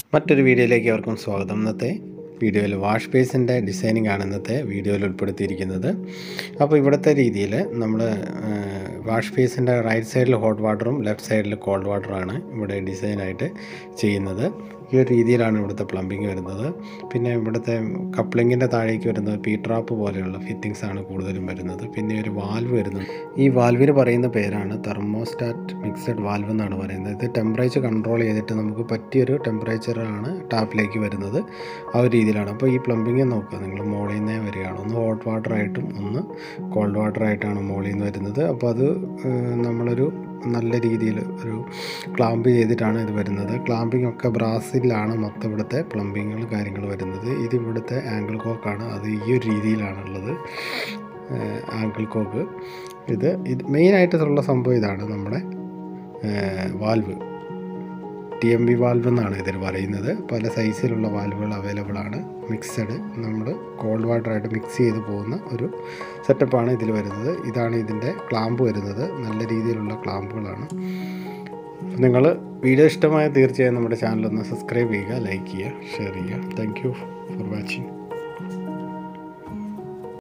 മറ്റൊരു വീഡിയോയിലേക്ക് അവർക്കും സ്വാഗതം ഇന്നത്തെ വീഡിയോയിൽ വാഷ് ബേസിൻ്റെ ഡിസൈനിങ് ആണ് ഇന്നത്തെ വീഡിയോയിൽ ഉൾപ്പെടുത്തിയിരിക്കുന്നത് അപ്പോൾ ഇവിടുത്തെ രീതിയിൽ നമ്മൾ വാഷ് ബേസിൻ്റെ റൈറ്റ് സൈഡിൽ ഹോട്ട് വാട്ടറും ലെഫ്റ്റ് സൈഡിൽ കോൾഡ് വാട്ടറുമാണ് ഇവിടെ ഡിസൈനായിട്ട് ചെയ്യുന്നത് ഈ ഒരു രീതിയിലാണ് ഇവിടുത്തെ പ്ലംബിങ് വരുന്നത് പിന്നെ ഇവിടുത്തെ കപ്ലിങ്ങിൻ്റെ താഴേക്ക് വരുന്നത് പീ ട്രാപ്പ് പോലെയുള്ള ഫിറ്റിങ്സ് ആണ് കൂടുതലും വരുന്നത് പിന്നെ ഒരു വാൽവ് വരുന്നത് ഈ വാൽവിന് പറയുന്ന പേരാണ് തെർമോസ്റ്റാറ്റ് മിക്സഡ് വാൽവ് എന്നാണ് പറയുന്നത് ഇത് ടെമ്പറേച്ചർ കൺട്രോൾ ചെയ്തിട്ട് നമുക്ക് പറ്റിയൊരു ടെമ്പറേച്ചറാണ് ടാപ്പിലേക്ക് വരുന്നത് ആ ഒരു രീതിയിലാണ് അപ്പോൾ ഈ പ്ലംബിങ് നോക്കുക നിങ്ങൾ മോളിൽ നിന്നേ വരികയാണ് ഒന്ന് ഹോട്ട് വാട്ടറായിട്ടും ഒന്ന് കോൾഡ് വാട്ടറായിട്ടാണ് മോളിൽ നിന്ന് വരുന്നത് അപ്പോൾ അത് ഏഹ്, നമ്മളൊരു നല്ല രീതിയിൽ ഒരു ക്ലാമ്പ് ചെയ്തിട്ടാണ് ഇത് വരുന്നത് ക്ലാമ്പിംഗ് ഒക്കെ ബ്രാസിലാണ് മൊത്തം ഇവിടുത്തെ പ്ലംബിങ്ങുകൾ കാര്യങ്ങൾ വരുന്നത് ഇത് ഇവിടുത്തെ ആംഗിൾ കോക്കാണ് അത് ഈ ഒരു രീതിയിലാണുള്ളത് ആംഗിൾ കോക്ക് ഇത് ഇത് മെയിനായിട്ടുള്ള സംഭവം ഇതാണ് നമ്മുടെ valve T M B valve എന്നാണ് ഇതിൽ പറയുന്നത് പല സൈസിലുള്ള വാൽവുകൾ അവൈലബിൾ ആണ് മിക്സഡ് നമ്മൾ കോൾഡ് വാട്ടറായിട്ട് മിക്സ് ചെയ്ത് പോകുന്ന ഒരു സെറ്റപ്പാണ് ഇതിൽ വരുന്നത് ഇതാണ് ഇതിൻ്റെ ക്ലാമ്പ് വരുന്നത് നല്ല രീതിയിലുള്ള ക്ലാമ്പുകളാണ് നിങ്ങൾ വീഡിയോ ഇഷ്ടമായ തീർച്ചയായും നമ്മുടെ ചാനൽ ഒന്ന് സബ്സ്ക്രൈബ് ചെയ്യുക ലൈക്ക് ചെയ്യുക ഷെയർ ചെയ്യുക താങ്ക് യു ഫോർ വാച്ചിങ്